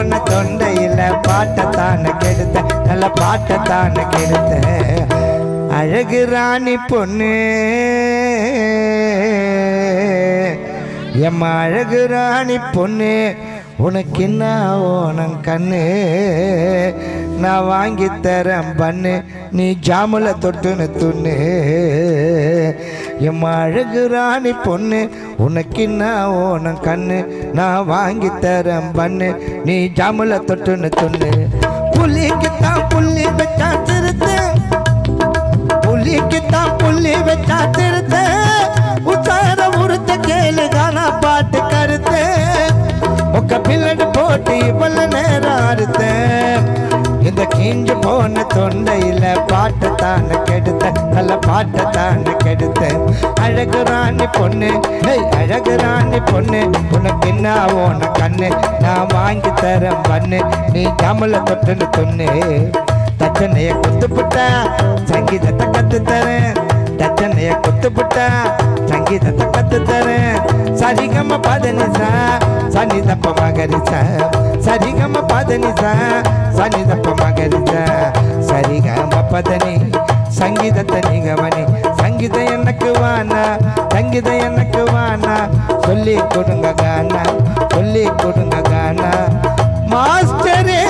போன தொண்டையில பாட்டத்தான கெடுத்த நல்ல பாட்டத்தான கெடுத்த அழகு ராணி பொண்ணு எம்மா அழகு ராணி பொண்ணு உனக்கு என்ன ஓனம் கண்ணு நான் வாங்கி தரேன் பண்ணு நீ ஜாமுல தொட்டுன்னு துண்ணு எம்மா அழகு ராணி பொண்ணு உனக்கு என்ன ஓனம் கண்ணு நான் வாங்கி தரேன் பண்ணு நீ ஜாமுல தொட்டுன்னு துண்ணு புள்ளிக்கு தான் புள்ளி வச்சா திருத்த புள்ளிக்கு தான் புள்ளி வச்சா திருத்த உச்சார உருத்த கேளு கானா பாட்டு கருத்து ஒக்க பில்லடு போட்டு இவ்வளவு நேரம் அறுத்தேன் இந்த கிஞ்சு போன தொண்டையில பாட்டு தானே கெடுத்த நல்ல பாட்டு தானே கெடுத்த அழகு ராணி பொண்ணு ஏய் அழகு ராணி பொண்ணு உனக்கு என்ன ஓன கண்ணு நான் வாங்கி தரேன் பண்ணு நீ ஜாமல தொட்டுன்னு தொண்ணு தச்சனைய குத்து புட்டா சங்கீதத்தை கத்து தரேன் தச்சனைய குத்து புட்டா சங்கீதத்தை கத்து தரேன் சரிகம பதனிசா சனிதப்ப மகரிசா சரிகம பதனிசா சனிதப்ப மகரிசா சரிகம பதனி சங்கீதத்தை நீங்கவனி சங்கீதம் எனக்கு வானா சங்கீதம் எனக்கு வானா சொல்லி கொடுங்க கானா சொல்லி கொடுங்க கானா மாஸ்டரே